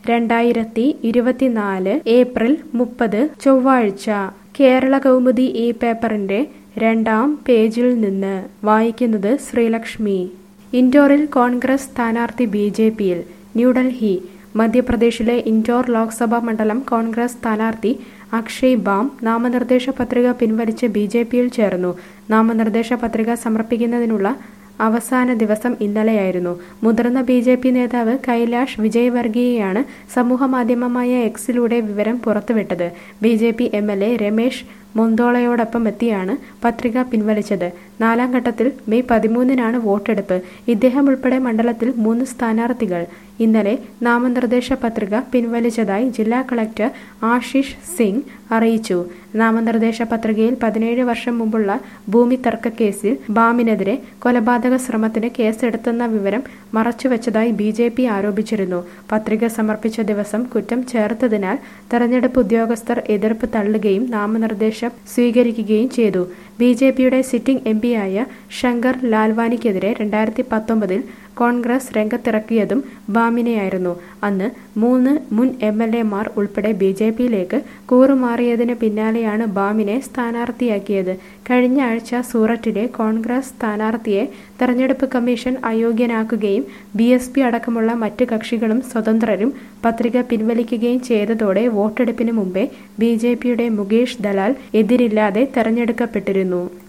രണ്ടായിരത്തി ഇരുപത്തിനാല് ഏപ്രിൽ മുപ്പത് ചൊവ്വാഴ്ച കേരള കൗമുദി ഈ പേപ്പറിന്റെ രണ്ടാം പേജിൽ നിന്ന് വായിക്കുന്നത് ശ്രീലക്ഷ്മി ഇൻഡോറിൽ കോൺഗ്രസ് സ്ഥാനാർത്ഥി ബി ജെ പിയിൽ ന്യൂഡൽഹി മധ്യപ്രദേശിലെ ഇൻഡോർ ലോക്സഭാ മണ്ഡലം കോൺഗ്രസ് സ്ഥാനാർത്ഥി അക്ഷയ് ബാം നാമനിർദ്ദേശ പത്രിക പിൻവലിച്ച് ബി ജെ പിയിൽ ചേർന്നു നാമനിർദ്ദേശ പത്രിക സമർപ്പിക്കുന്നതിനുള്ള അവസാന ദിവസം ഇന്നലെയായിരുന്നു മുതിർന്ന ബി ജെ പി നേതാവ് കൈലാഷ് വിജയ്വർഗിയയാണ് സമൂഹമാധ്യമമായ എക്സിലൂടെ വിവരം പുറത്തുവിട്ടത് B J P M L A Ramesh മൊന്തോളയോടൊപ്പം എത്തിയാണ് പത്രിക പിൻവലിച്ചത് നാലാം ഘട്ടത്തിൽ മെയ് പതിമൂന്നിനാണ് വോട്ടെടുപ്പ് ഇദ്ദേഹം ഉൾപ്പെടെ മണ്ഡലത്തിൽ മൂന്ന് സ്ഥാനാർത്ഥികൾ ഇന്നലെ നാമനിർദ്ദേശ പത്രിക പിൻവലിച്ചതായി ജില്ലാ കളക്ടർ ആശിഷ് സിംഗ് അറിയിച്ചു നാമനിർദ്ദേശ പത്രികയിൽ പതിനേഴ് വർഷം മുമ്പുള്ള ഭൂമി തർക്കക്കേസിൽ ബാമിനെതിരെ കൊലപാതക ശ്രമത്തിന് കേസെടുത്തെന്ന വിവരം മറച്ചുവെച്ചതായി ബി ജെ പി ആരോപിച്ചിരുന്നു പത്രിക സമർപ്പിച്ച ദിവസം കുറ്റം ചേർത്തതിനാൽ തെരഞ്ഞെടുപ്പ് ഉദ്യോഗസ്ഥർ എതിർപ്പ് തള്ളുകയും നാമനിർദ്ദേശം സ്വീകരിക്കുകയും ചെയ്തു ബി ജെ പിയുടെ സിറ്റിംഗ് എം പിയായ ശങ്കർ ലാൽവാനിക്കെതിരെ രണ്ടായിരത്തി പത്തൊമ്പതിൽ കോൺഗ്രസ് രംഗത്തിറക്കിയതും ബാമിനെയായിരുന്നു അന്ന് മൂന്ന് മുൻ എം എൽ എമാർ ഉൾപ്പെടെ ബി ജെ പിയിലേക്ക് കൂറുമാറിയതിന് പിന്നാലെയാണ് ബാമിനെ സ്ഥാനാർത്ഥിയാക്കിയത് കഴിഞ്ഞ ആഴ്ച സൂററ്റിലെ കോൺഗ്രസ് സ്ഥാനാർത്ഥിയെ തെരഞ്ഞെടുപ്പ് കമ്മീഷൻ അയോഗ്യനാക്കുകയും ബി എസ് പി അടക്കമുള്ള മറ്റ് കക്ഷികളും സ്വതന്ത്രരും പത്രിക പിൻവലിക്കുകയും ചെയ്തതോടെ വോട്ടെടുപ്പിന് മുമ്പേ ബി ജെ പിയുടെ മുകേഷ് ദലാൽ എതിരില്ലാതെ തെരഞ്ഞെടുക്കപ്പെട്ടിരുന്നു